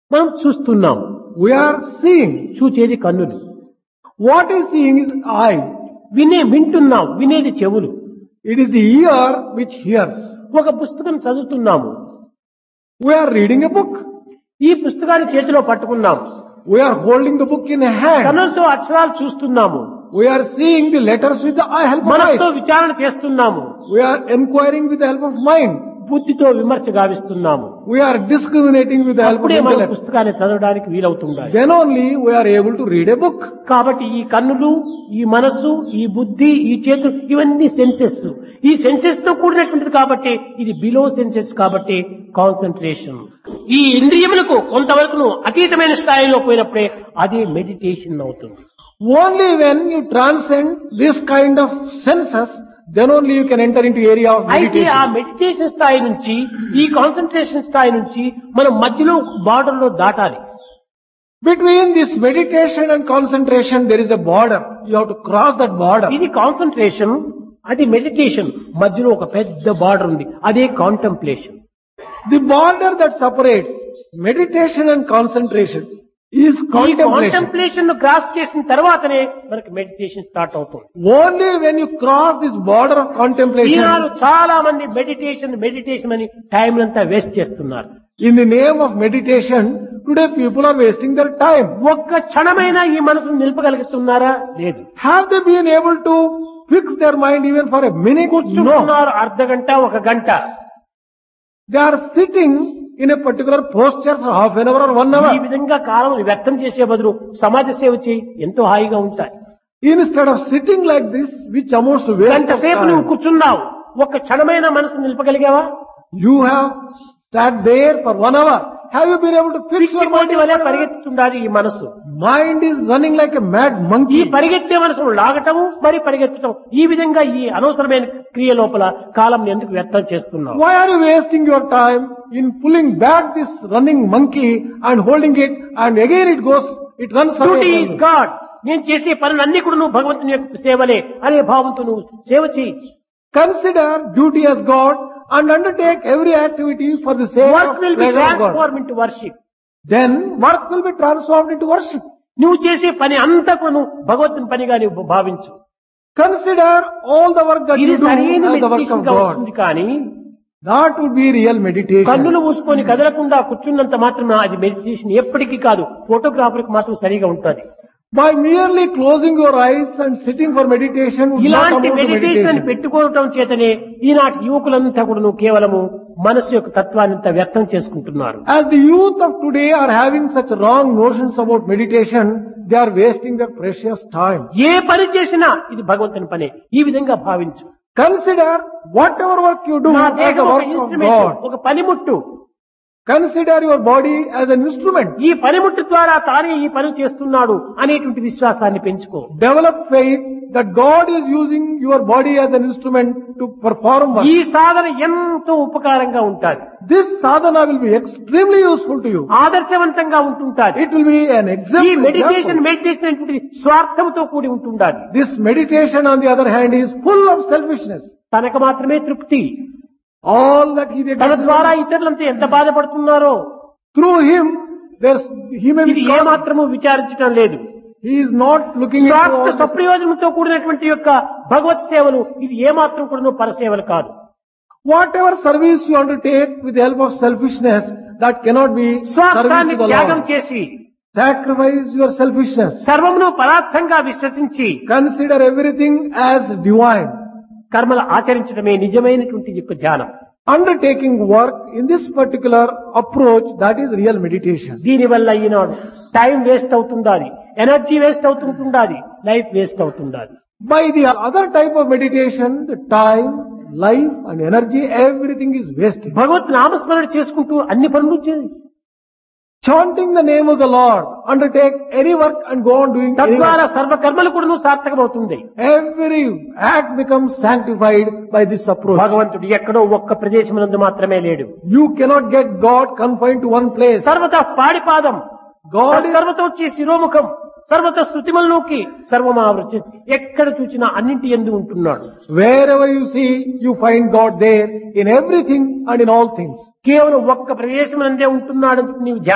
మనం చూస్తున్నాం We are seeing. చూచేది కన్నులు What is seeing is eye. వినే వింటున్నాం వినేది చెవులు It is the ear which hears. ఒక పుస్తకం చదువుతున్నాము We are reading a book. ఈ పుస్తకాన్ని చేతిలో పట్టుకున్నాం We are holding the book in a hand. కన్నులతో అక్షరాలు చూస్తున్నాము We are seeing the letters with the eye help of మనసుతో eyes. విచారణ చేస్తున్నాము We are inquiring with the help of mind. బుద్ధితో విమర్శ గావిస్తున్నాము We are discriminating with the help of అప్పుడే మన intellect. పుస్తకాన్ని చదవడానికి వీలవుతుండాలి Then only we are able to read a book. కాబట్టి ఈ కన్నులు ఈ మనస్సు ఈ బుద్ధి ఈ చేతులు ఇవన్నీ సెన్సెస్ ఈ సెన్సెస్ తో కూడినటువంటిది కాబట్టి ఇది బిలో సెన్సెస్ కాబట్టి కాన్సన్ట్రేషన్ ఈ ఇంద్రియములకు కొంతవరకు అతీతమైన స్థాయిలో పోయినప్పుడే అది మెడిటేషన్ అవుతుంది Only when you transcend this kind of senses, then only you can enter into area of అయితే ఆ meditation. మెడిటేషన్ స్థాయి నుంచి ఈ కాన్సన్ట్రేషన్ స్థాయి నుంచి మనం మధ్యలో బార్డర్ లో దాటాలి Between this meditation and concentration, there is a border. You have to cross that border. ఇది కాన్సన్ట్రేషన్ అది మెడిటేషన్ మధ్యలో ఒక పెద్ద బార్డర్ ఉంది అదే contemplation The border that separates meditation and concentration is contemplation. Contemplation ను క్రాస్ చేసిన తర్వాతనే మనకి మెడిటేషన్ స్టార్ట్ అవుతుంది Only when you cross this border of contemplation, ఈనాడు చాలా మంది మెడిటేషన్ మెడిటేషన్ అని టైం అంతా వేస్ట్ చేస్తున్నారు in the name of meditation, today people are wasting their time. ఒక్క క్షణమైనా ఈ మనసును నిలపగలుగుతున్నారా లేదు Have they been able to fix their mind even for a minute? No. కూర్చుంటున్నారు అర్ధ గంట ఒక గంట They are sitting in a particular posture for half an hour or one ఈ hour. విధంగా కాలం వ్యక్తం చేసే బదులు సమాజ సేవ చేయి ఎంతో హాయిగా ఉంటాయి Instead of sitting like this, which amounts to waste గంట of సేపు నువ్వు time, కూర్చున్నావు ఒక్క క్షణమైన మనసు నిలపగలిగావా you have sat there for one hour. Have you been able to fix your mind? పిచ్చిపోటీ in వలె one hour? పరిగెత్తుతుండాలి ఈ మనసు Mind is running like a mad ఈ monkey. పరిగెత్తే మనసును లాగటము మరి పరిగెత్తటం ఈ విధంగా ఈ అనవసరమైన క్రియ లోపల కాలం ఎందుకు వ్యర్థం చేస్తున్నావు Why are you wasting your time in pulling back this running monkey and holding it and again it goes, it runs duty away. Is from you? God నేను చేసే పనులన్నీ కూడా నువ్వు భగవంతుని యొక్క సేవలే అనే భావంతో నువ్వు సేవ చేయి Consider duty as God and undertake every activity for the sake work of will be pleasure of God. Transform into worship Then work will be transformed into worship. నువ్వు చేసే పని అంతా కూడా నువ్వు భగవంతుని పనిగా నువ్వు భావించు Consider all the work that ఇది you do సరైన as the work meditation of గా God. వస్తుంది కానీ That would be real meditation. కన్నులు మూసుకొని కదలకుండా కూర్చున్నంత మాత్రం అది మెడిటేషన్ ఎప్పటికీ కాదు ఫోటోగ్రాఫర్కి మాత్రం సరిగా ఉంటుంది By merely closing your eyes and sitting for meditation would not ఇలాంటి amount to మెడిటేషన్ meditation. పెట్టుకోవటం చేతనే ఈనాటి యువకులంతా కూడా నువ్వు కేవలము మనసు యొక్క తత్వాన్ని అంతా వ్యక్తం చేసుకుంటున్నారు As the youth of today are having such wrong notions about meditation, they are wasting their precious time. ఏ పని చేసినా ఇది భగవంతుని పనే ఈ విధంగా భావించు Consider whatever work you do నా as దేహం the ఒక work of ఇన్స్ట్రుమెంట్ God. ఒక పనిముట్టు Consider your body as an instrument. ఈ పనిముట్టు ద్వారా తానే ఈ పని చేస్తున్నాడు అనేటువంటి విశ్వాసాన్ని పెంచుకో Develop faith that God is using your body as an instrument to perform work. ఈ సాధన ఎంతో ఉపకారంగా ఉంటుంది This sadhana will be extremely useful to you. ఆదర్శవంతంగా ఉంటుంటాది It will be an ఈ example. Meditation example. మెడిటేషన్ అనేటువంటిది స్వార్థంతో కూడి ఉంటుండాలి This meditation on the other hand is full of selfishness. తనకు మాత్రమే తృప్తి All that he did తన ద్వారా ఇతరులంతా ఎంత బాధపడుతున్నారో through him, there's, he may ఇది be ఏ మాత్రము విచారించడం లేదు he is not looking into స్వార్థ all this. సప్రయోజనంతో కూడినటువంటి యొక్క భగవత్ సేవలు ఇది ఏ మాత్రం కూడా పరసేవలు కాదు Whatever service you undertake with the help of selfishness, that cannot be service స్వార్థాన్ని to the త్యాగం Lord. చేసి Sacrifice your selfishness. సర్వమును పదార్థంగా విశ్వసించి Consider everything as divine. కర్మలు ఆచరించడమే నిజమైనటువంటి యొక్క ధ్యానం Undertaking work in this particular approach, that is real meditation. దీనివల్ల ఈనాడు టైం వేస్ట్ అవుతుండాలి ఎనర్జీ వేస్ట్ అవుతుంటుండాలి లైఫ్ వేస్ట్ అవుతుండాలి By the other type of meditation, the time, life and energy, everything is wasted. భగవత్ నామస్మరణ చేసుకుంటూ అన్ని పనులు చేయి Chanting the name of the Lord, undertake any work and go on doing any తద్వారా work. సర్వ కర్మలు కూడా సార్థకమవుతుంది Every act becomes sanctified by this approach. భగవంతుడు ఎక్కడో ఒక్క ప్రదేశమునందు మాత్రమే లేడు You cannot get God confined to one place. సర్వత పాడిపాదం God is, సర్వత వచ్చి శిరోముఖం సర్వత శృతిమల్లోకి సర్వమావృత్తి ఎక్కడ చూసినా అన్నింటి ఎందు ఉంటున్నాడు wherever you see, you find God there in everything and in all things. కేవలం ఒక్క ప్రదేశం ఉంటున్నాడని నీవు ధ్యానం